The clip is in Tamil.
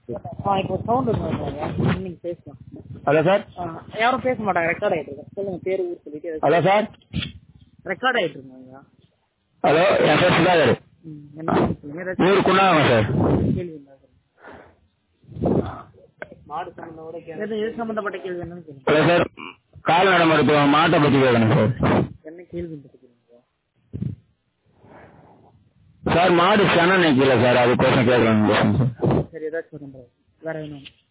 ஆ இப்போ சவுண்ட் இருக்குங்க நீங்க பேசலாம் ஹலோ சார் ஆ, யாரும் பேச மாட்டாங்க ரெக்கார்ட் ஆயிட்டு இருக்கு சொல்லுங்க பேர் ஊர் சொல்லிட்டு ஹலோ சார் ரெக்கார்ட் ஆயிட்டு இருக்குங்க ஹலோ என் பேர் சுதாகர் ம் என்ன சொல்லுங்க ஏதாச்சும் ஊர் குண்டாங்க சார் கேள்வி இருந்தா சொல்லுங்க. மாடு சம்பந்தோட எது எது சம்பந்தப்பட்ட கேள்வி என்னன்னு கேளுங்க ஹலோ சார் கால்நடை மருத்துவம் மாட்டை பற்றி கேட்கணும் சார் என்ன கேள்வி பத்தி கேளுங்க சார் மாடு சென நிற்கல சார் அதுக்கோசம் கேட்கணும் சார் சரி ஏதாச்சும் சொல்லுங்க வேற வேணும்